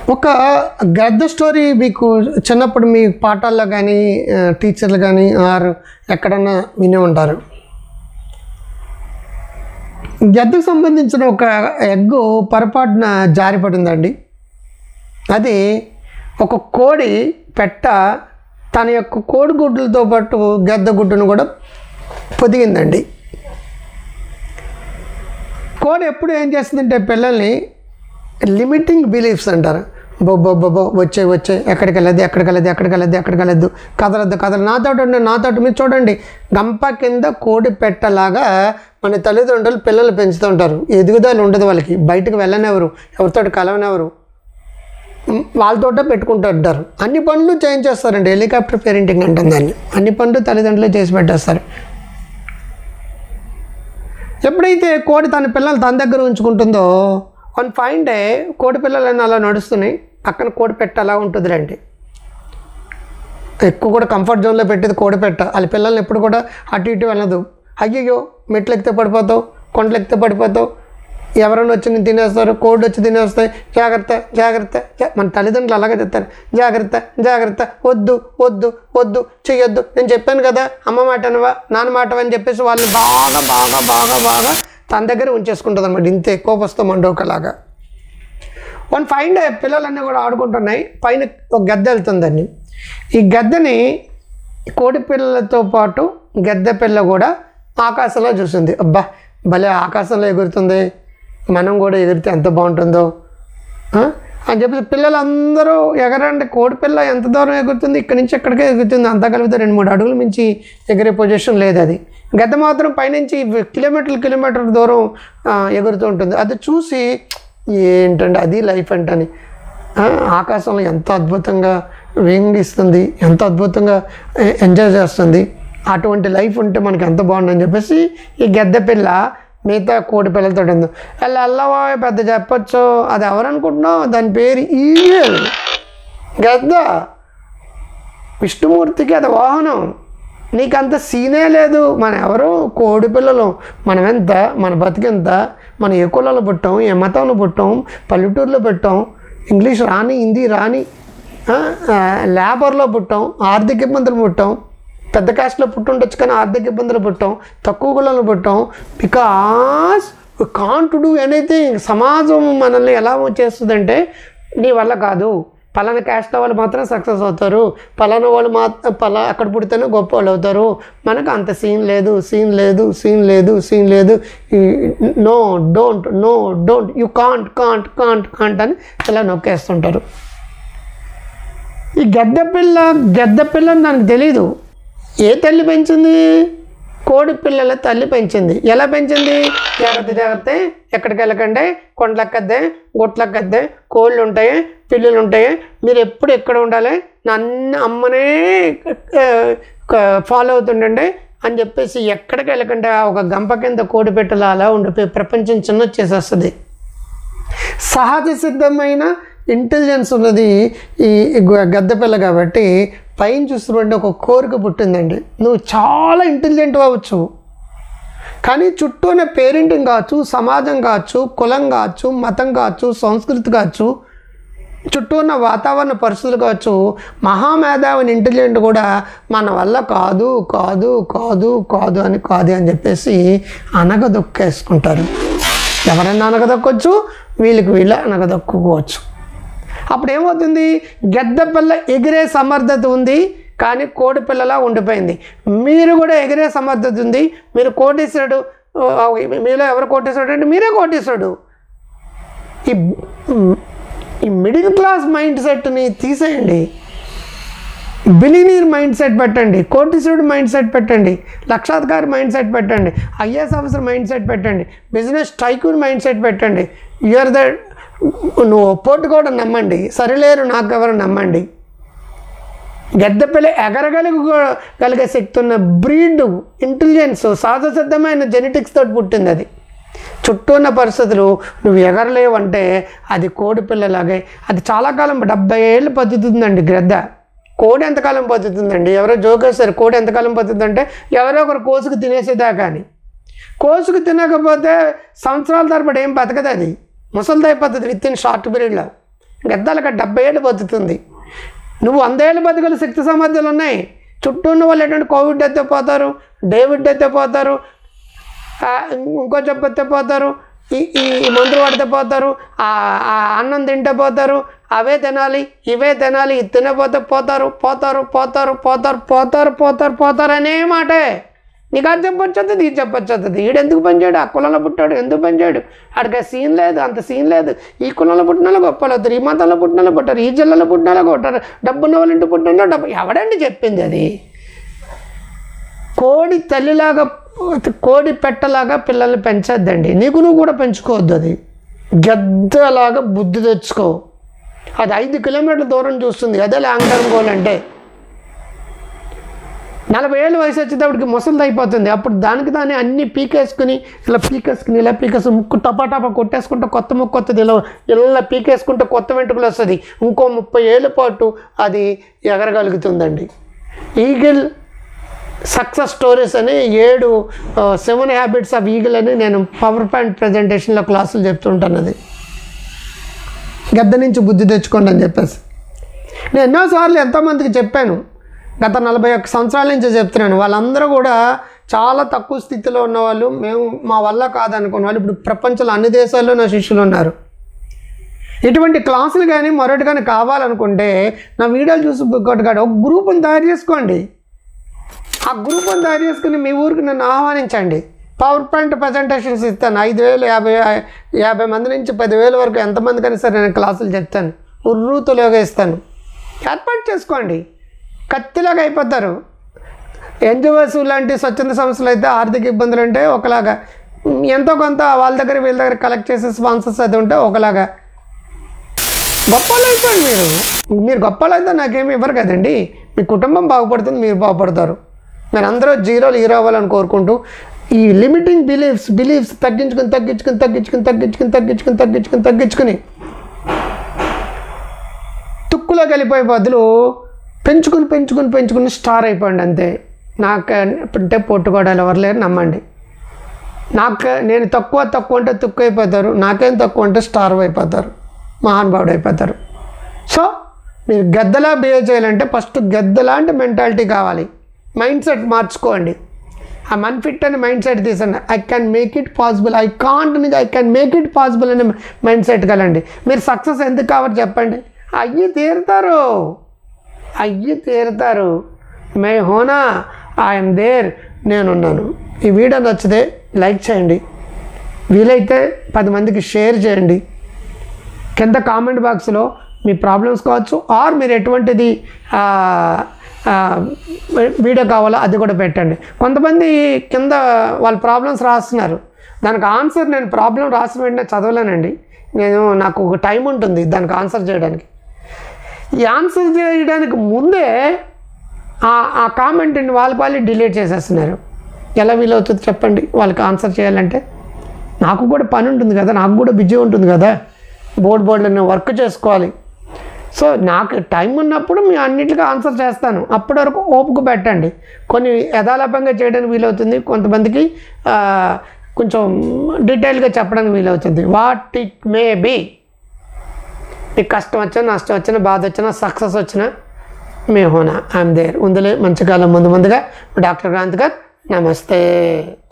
ఒక గద్ద స్టోరీ మీకు చిన్నప్పుడు మీ పాఠాల్లో కానీ ఆ, టీచర్లు కానీ ఆర్ ఎక్కడన్నా వినే ఉంటారు గద్దకు సంబంధించిన ఒక ఎగ్గు పొరపాటున జారిపడిందండి అది ఒక కోడి పెట్ట తన యొక్క కోడిగుడ్లతో పాటు గద్ద గుడ్డును కూడా పొదిగిందండి కోడి ఎప్పుడు ఏం చేస్తుందంటే పిల్లల్ని లిమిటింగ్ బిలీఫ్స్ అంటారు బొబ్బో బొబ్బో వచ్చే వచ్చే ఎక్కడికి వెళ్ళదు ఎక్కడికి వెళ్ళదు ఎక్కడికి వెళ్ళదు ఎక్కడికి వెళ్ళదు కదలద్దు కదలు నాతో ఉండి నాతో మీరు చూడండి గంప కింద కోడి పెట్టలాగా మన తల్లిదండ్రులు పిల్లలు పెంచుతూ ఉంటారు ఎదుగుదల ఉండదు వాళ్ళకి బయటకు వెళ్ళనివ్వరు ఎవరితో కలవనివ్వరు ఉమ్, వాళ్ళతోటే పెట్టుకుంటూ ఉంటారు అన్ని పనులు చేయించేస్తారండి హెలికాప్టర్ పేరెంటింగ్ అంటాం దాన్ని అన్ని పనులు తల్లిదండ్రులు చేసి పెట్టేస్తారు ఎప్పుడైతే కోడి తన పిల్లలు తన దగ్గర ఉంచుకుంటుందో వన్ ఫైన్ డే కోడి పిల్లలన్నీ అలా నడుస్తున్నాయి పక్కన కోడి పెట్ట అలా ఉంటుంది రండి ఎక్కువ కూడా కంఫర్ట్ జోన్లో పెట్టేది కోడి పెట్ట వాళ్ళ పిల్లల్ని ఎప్పుడు కూడా అటు ఇటు వెళ్ళదు అయ్యయ్యో మెట్లు ఎక్కితే పడిపోతావు కొండలు ఎక్కితే పడిపోతావు ఎవరైనా వచ్చి నేను తినేస్తారు కోడి వచ్చి తినేస్తాయి జాగ్రత్త జాగ్రత్త జా- మన తల్లిదండ్రులు అలాగే చెప్తారు జాగ్రత్త జాగ్రత్త వద్దు వద్దు వద్దు చెయ్యొద్దు నేను చెప్పాను కదా అమ్మ మాటనవా నాన్న మాట అని చెప్పేసి వాళ్ళు బాగా బాగా బాగా బాగా తన దగ్గర ఉంచేసుకుంటుంది అనమాట ఇంత ఎక్కువ వస్తాం మండోకలాగా వన్ ఫైన్ డే పిల్లలన్నీ కూడా ఆడుకుంటున్నాయి పైన ఒక గద్దె వెళ్తుందండి ఈ గద్దెని కోడి పిల్లలతో పాటు గద్దె పిల్ల కూడా ఆకాశంలో చూసింది అబ్బా భలే ఆకాశంలో ఎగురుతుంది మనం కూడా ఎగిరితే ఎంత బాగుంటుందో ఆ? అని చెప్పి పిల్లలందరూ ఎగరండి కోడి పిల్ల ఎంత దూరం ఎగురుతుంది ఇక్కడి నుంచి ఎక్కడికే ఎగురుతుంది అంతా కలిపితే రెండు మూడు అడుగుల మించి ఎగిరే పొజిషన్ లేదు అది గద్ద మాత్రం పైనుంచి కిలోమీటర్లు కిలోమీటర్ దూరం ఆ, ఎగురుతూ ఉంటుంది అది చూసి ఏంటండి అది లైఫ్ అంటని ఆ, ఆకాశంలో ఎంత అద్భుతంగా వేంగిస్తుంది ఎంత అద్భుతంగా ఎ- ఎంజాయ్ చేస్తుంది అటువంటి లైఫ్ ఉంటే మనకి ఎంత బాగుందని చెప్పేసి ఈ గద్దె పిల్ల మిగతా కోడి పిల్లలతో ఉంది అలా అల్లవా పెద్ద చెప్పొచ్చు అది ఎవరనుకుంటున్నావు దాని పేరు ఈగల్ గద్ద విష్ణుమూర్తికి అది వాహనం నీకు అంత సీనే లేదు మన ఎవరు కోడి పిల్లలు మనం ఎంత మన బతికెంత మన ఏ కులంలో పుట్టాం ఏ మతంలో పుట్టాం పల్లెటూరులో పుట్టాం ఇంగ్లీష్ రాని హిందీ రాని ఆ, ఆ, లేబర్లో పుట్టాం ఆర్థిక ఇబ్బందులు పుట్టాం పెద్ద కాస్ట్లో పుట్టుండొచ్చు కానీ ఆర్థిక ఇబ్బందులు పుట్టాం తక్కువ కులంలో పుట్టాం బికాస్ కాంట్ డూ ఎనీథింగ్ సమాజం మనల్ని ఎలా చేస్తుందంటే నీ వల్ల కాదు పలానా క్యాస్ట్ వాళ్ళు మాత్రం సక్సెస్ అవుతారు పలానా వాళ్ళు మాత్రం పలా అక్కడ పుడితేనే గొప్ప వాళ్ళు అవుతారు మనకు అంత సీన్ లేదు సీన్ లేదు సీన్ లేదు సీన్ లేదు no don't no don't you can't can't can't can't అని ఇలా నొక్కేస్తుంటారు ఈ గద్ద పిల్ల గద్ద పిల్ల అని నాకు తెలీదు ఏ తల్లి పెంచింది కోడి పిల్లల తల్లి పెంచింది ఎలా పెంచింది జాగ్రత్త జాగ్రత్త ఎక్కడికి వెళ్ళకండి కొండలెక్కద్దే గుట్లెక్కద్దే కోళ్ళు ఉంటాయి పిల్లులు ఉంటాయి మీరు ఎప్పుడు ఎక్కడ ఉండాలి నన్ను అమ్మనే ఫాలో అవుతుండండి అని చెప్పేసి ఎక్కడికి వెళ్ళకండి ఆ ఒక గంప కింద కోడి పెట్టలు అలా ఉండిపోయి ప్రపంచం చిన్న వచ్చేసేస్తుంది సహజ సిద్ధమైన ఇంటెలిజెన్స్ ఉన్నది ఈ గ- గద్దె పిల్ల కాబట్టి పైన చూస్తున్నటువంటి ఒక కోరిక పుట్టిందండి నువ్వు చాలా ఇంటెలిజెంట్ అవ్వచ్చు కానీ చుట్టూ ఉన్న పేరెంటింగ్ కావచ్చు సమాజం కావచ్చు కులం కావచ్చు మతం కావచ్చు సంస్కృతి కావచ్చు చుట్టూ ఉన్న వాతావరణ పరిస్థితులు కావచ్చు మహామేధావిని ఇంటెలిజెంట్ కూడా మన వల్ల కాదు కాదు కాదు కాదు అని కాదు అని చెప్పేసి అనగదొక్కేసుకుంటారు ఎవరైనా అనగదొక్కొచ్చు వీళ్ళకి వీళ్ళ అనగదొక్కుకోవచ్చు అప్పుడు ఏమవుతుంది గెద్ద పిల్ల ఎగిరే సమర్థత ఉంది కానీ కోడి పిల్లలా ఉండిపోయింది మీరు కూడా ఎగిరే సమర్థత ఉంది మీరు కోటేశ్వరుడు ఆ, మీలో ఎవరు కోటేశ్వరుడు అంటే మీరే కోటేశ్వరుడు ఈ ఈ మిడిల్ క్లాస్ మైండ్ సెట్ని తీసేయండి బిలీనీర్ మైండ్ సెట్ పెట్టండి కోటీశ్వరుడు మైండ్ సెట్ పెట్టండి లక్షాధికారి మైండ్ సెట్ పెట్టండి ఐఏఎస్ ఆఫీసర్ మైండ్ సెట్ పెట్టండి బిజినెస్ టైకూన్ మైండ్ సెట్ పెట్టండి యూఆర్ ద నువ్వు ఒప్పోటు కూడా నమ్మండి సరిలేరు నాకు ఎవరు నమ్మండి గద్దెపిల్ల ఎగరగలిగే శక్తి ఉన్న బ్రీడ్ ఇంటెలిజెన్స్ సహజసిద్ధమైన జెనెటిక్స్ తోటి పుట్టింది అది చుట్టూ ఉన్న పరిస్థితులు నువ్వు ఎగరలేవంటే అది కోడి పిల్లలాగే అది చాలా కాలం డెబ్బై ఏళ్ళు బతుకుతుందండి గ్రద్ద కోడి ఎంతకాలం బతుకుతుందండి ఎవరో జోకేస్తారు కోడి ఎంతకాలం బతుకుతుందంటే ఎవరో ఒకరు కోసుకు తినేసేదాకా అని కోసుకు తినకపోతే సంవత్సరాల తరబడి ఏం బతకదు అది ముసలిది అయిపోతుంది విత్ ఇన్ షార్ట్ పీరియడ్లో గద్దాలకు డెబ్బై ఏళ్ళు బతుకుతుంది నువ్వు వందేళ్ళు బతుకులు శక్తి సామర్థ్యాలు ఉన్నాయి చుట్టూ ఉన్న వాళ్ళు ఏంటంటే కోవిడ్ అయితే పోతారు డేవిడ్ అయితే పోతారు ఆ, ఇంకో జబ్బు అయితే పోతారు ఈ ఈ ఈ మందులు వాడితే పోతారు ఆ ఆ అన్నం తింటే పోతారు అవే తినాలి ఇవే తినాలి ఇది తినకపోతే పోతారు పోతారు పోతారు పోతారు పోతారు పోతారు పోతారు అనే మాటే నీకు అది చెప్పొచ్చుతుంది ఇది చెప్పొచ్చుతుంది ఈడు ఎందుకు పనిచేయడు ఆ కులంలో పుట్టాడు ఎందుకు పనిచేయడు ఆడికి ఆ సీన్ లేదు అంత సీన్ లేదు ఈ కులంలో పుట్టిన గొప్పలు అవుతారు ఈ మతంలో పుట్టిన పుట్టారు ఈ జిల్లాలో పుట్టిన కొట్టారు డబ్బున్న వాళ్ళ ఇంటి పుట్టిన డబ్బు ఎవడండి చెప్పింది అది కోడి తల్లిలాగా కోడి పెట్టలాగా పిల్లల్ని పెంచొద్దండి నీకు నువ్వు కూడా పెంచుకోవద్దు అది గద్దలాగా బుద్ధి తెచ్చుకో అది ఐదు కిలోమీటర్ల దూరం చూస్తుంది అదే లాంగ్ టర్మ్ గోల్ అంటే నలభై ఏళ్ళు వయసు వచ్చేటప్పటికి ముసలిది అయిపోతుంది అప్పుడు దానికి దాన్ని అన్ని పీకేసుకుని ఇలా పీకేసుకుని ఇలా పీకేసి ముక్కు టపాటపా కొట్టేసుకుంటే కొత్త ముక్కు వస్తుంది ఇలా ఇలా పీకేసుకుంటే కొత్త వెంట్రుకలు వస్తుంది ఇంకో ముప్పై ఏళ్ళ పాటు అది ఎగరగలుగుతుందండి ఈగిల్ సక్సెస్ స్టోరీస్ అని ఏడు సెవెన్ హ్యాబిట్స్ ఆఫ్ ఈగిల్ అని నేను పవర్ పాయింట్ ప్రజెంటేషన్లో క్లాసులు చెప్తుంటాను అది గద్ద నుంచి బుద్ధి తెచ్చుకోండి అని చెప్పేసి నేను ఎన్నోసార్లు ఎంతోమందికి చెప్పాను గత నలభై ఒక్క సంవత్సరాల నుంచి చెప్తున్నాను వాళ్ళందరూ కూడా చాలా తక్కువ స్థితిలో ఉన్నవాళ్ళు మేము మా వల్ల కాదనుకున్న వాళ్ళు ఇప్పుడు ప్రపంచంలో అన్ని దేశాల్లో నా శిష్యులు ఉన్నారు ఇటువంటి క్లాసులు కానీ మరొకటి కానీ కావాలనుకుంటే నా వీడియోలు చూసి ఇంకోటి కాదు ఒక గ్రూప్ని తయారు చేసుకోండి ఆ గ్రూప్ని తయారు చేసుకుని మీ ఊరికి నన్ను ఆహ్వానించండి పవర్ పాయింట్ ప్రజెంటేషన్స్ ఇస్తాను ఐదు వేలు యాభై యాభై మంది నుంచి పదివేల వరకు ఎంతమందికైనా సరే నేను క్లాసులు చెప్తాను ఉర్రూతులోగా ఇస్తాను ఏర్పాటు చేసుకోండి కత్తిలాగా అయిపోతారు ఎన్జిఓస్ లాంటి స్వచ్ఛంద సంస్థలు అయితే ఆర్థిక ఇబ్బందులు అంటే ఒకలాగా ఎంతో కొంత వాళ్ళ దగ్గర వీళ్ళ దగ్గర కలెక్ట్ చేసే స్పాన్సర్స్ అది ఉంటే ఒకలాగా గొప్పలు అయిపోండి మీరు మీరు గొప్పలు అయితే నాకేమి ఇవ్వరు కదండి మీ కుటుంబం బాగుపడుతుంది మీరు బాగుపడతారు మీరు అందరూ జీరోలు హీరో అవ్వాలని కోరుకుంటూ ఈ లిమిటింగ్ బిలీఫ్స్ బిలీఫ్స్ తగ్గించుకుని తగ్గించుకుని తగ్గించుకుని తగ్గించుకుని తగ్గించుకుని తగ్గించుకుని తగ్గించుకుని తుక్కులోకి వెళ్ళిపోయే బదులు పెంచుకుని పెంచుకుని పెంచుకుని స్టార్ అయిపోండి అంతే నాకు అంటే పొట్టుకోవడాలు ఎవరు లేరు నమ్మండి నాకు నేను తక్కువ తక్కువ అంటే తుక్కు అయిపోతారు నాకేం తక్కువ అంటే స్టార్ అయిపోతారు మహానుభావుడు అయిపోతారు సో మీరు గద్దలా బిహేవ్ చేయాలంటే ఫస్ట్ గద్దలాంటి మెంటాలిటీ కావాలి మైండ్ సెట్ మార్చుకోండి ఆ మన్ఫిట్ అనే మైండ్ సెట్ తీసండి I can make it possible I can't అనేది I can make it possible అనే మైండ్ సెట్ కలండి మీరు సక్సెస్ ఎందుకు కావాలి చెప్పండి అయ్యి తీరుతారు అయ్యి తీరుతారు మే హోనా ఐఎమ్ దేర్ నేనున్నాను ఈ వీడియో నచ్చితే లైక్ చేయండి వీలైతే పది మందికి షేర్ చేయండి కింద కామెంట్ బాక్స్లో మీ ప్రాబ్లమ్స్ కావచ్చు ఆర్ మీరు ఎటువంటిది ఆ, ఆ, వీడియో కావాలో అది కూడా పెట్టండి కొంతమంది కింద వాళ్ళ ప్రాబ్లమ్స్ రాస్తున్నారు దానికి ఆన్సర్ నేను ప్రాబ్లం రాసిన వెంటనే చదవలేనండి నేను నాకు ఒక టైం ఉంటుంది దానికి ఆన్సర్ చేయడానికి ఈ ఆన్సర్ చేయడానికి ముందే ఆ- ఆ కామెంట్ని వాళ్ళకి వాళ్ళు డిలీట్ చేసేస్తున్నారు ఎలా వీలవుతుంది చెప్పండి వాళ్ళకి ఆన్సర్ చేయాలంటే నాకు కూడా పని ఉంటుంది కదా నాకు కూడా బిజీ ఉంటుంది కదా బోర్డు బోర్డులో నేను వర్క్ చేసుకోవాలి సో నాకు టైం ఉన్నప్పుడు మీ అన్నిటికీ ఆన్సర్ చేస్తాను అప్పటి వరకు ఓపిక పెట్టండి కొన్ని యథాలాపంగా చేయడానికి వీలవుతుంది కొంతమందికి ఆ, కొంచెం డీటెయిల్గా చెప్పడానికి వీలవుతుంది వాట్ ఇట్ మే బీ మీకు కష్టం వచ్చినా నష్టం వచ్చినా బాధ వచ్చినా సక్సెస్ వచ్చినా మే హోనా ఐఎమ్ దేర్ ఉందిలే మంచి కాలం ముందు ముందుగా డాక్టర్ క్రాంత్ గారు నమస్తే